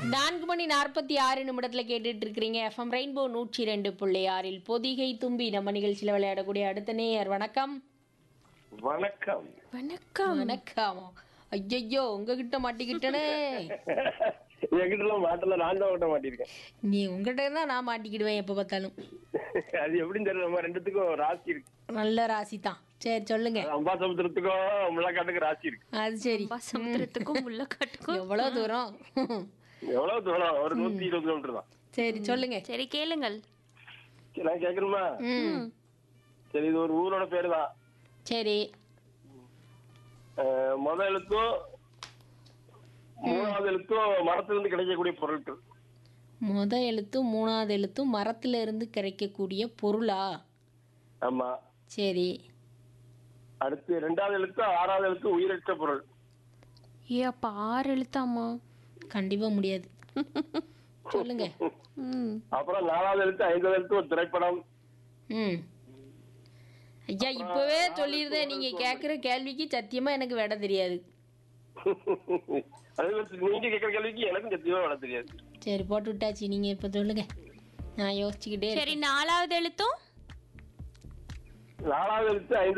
நான்கு மணி நாற்பத்தி ஆறு நிமிடத்துல கேட்டுட்டு இருக்கிறீங்க எஃப்எம் ரெயின்போ நூற்றி ரெண்டு புள்ளி ஆறில் பொதிகை தும்பி நம்ம நிகழ்ச்சியில விளையாடக்கூடிய அடுத்த நேயர் வணக்கம் வணக்கம் வணக்கம் வணக்கம் ஐயையோ உங்ககிட்ட மாட்டிக்கிட்டனே என்கிட்ட எல்லாம் மாட்டல நான் தான் ஓட்ட மாட்டிருக்கேன் நீ உங்ககிட்ட தான் நான் மாட்டிக்கிடுவேன் எப்ப பார்த்தாலும் அது எப்படின்னு தெரியல நம்ம ரெண்டுத்துக்கும் ராசி இருக்கு நல்ல ராசி தான் சரி சொல்லுங்க அது அம்பாசமுத்திரத்துக்கும் முள்ளக்காட்டுக்கு ராசி இருக்கு அது சரி சமுத்திரத்துக்கும் முள்ளக்காட்டுக்கும் எவ்வளவு தூரம் எவ்வளவு தூரம் ஒரு நூத்தி இருபது கிலோமீட்டர் தான் சரி சொல்லுங்க சரி கேளுங்கள் சரி, நான் கேட்கணுமா ம் சரி இது ஒரு ஊரோட பேரு தான் சரி அஹ், முத எழுத்தும் மூணாவது எழுத்தும் மரத்துல இருந்து கிடைக்கக்கூடிய பொருட்கள் முத எழுத்தும் மூணாவது எழுத்தும் மரத்துல இருந்து கிடைக்கக்கூடிய பொருளா ஆமா சரி அடுத்து ரெண்டாவது எழுத்து ஆறாவது எழுத்து உயிரற்ற பொருள் ஏ அப்ப ஆறு எழுத்தாமா கண்டிப்பா முடியாது சொல்லுங்க ம் அப்புறம் நாலாவது எழுத்து ஐந்தாவது எழுத்து ஒரு திரைப்படம் ம் ஐயா இப்பவே சொல்லியிருந்தேன் நீங்க கேட்குற கேள்விக்கு சத்தியமா எனக்கு விட தெரியாது அதே மாதிரி நீங்க கேட்கிற கேள்விக்கு எனக்கும் சத்தியமா விட தெரியாது சரி போட்டு விட்டாச்சு நீங்க இப்ப சொல்லுங்க நான் யோசிச்சுக்கிட்டே சரி நாலாவது எழுத்தும் நாலாவது எழுத்து ஐந்தாவது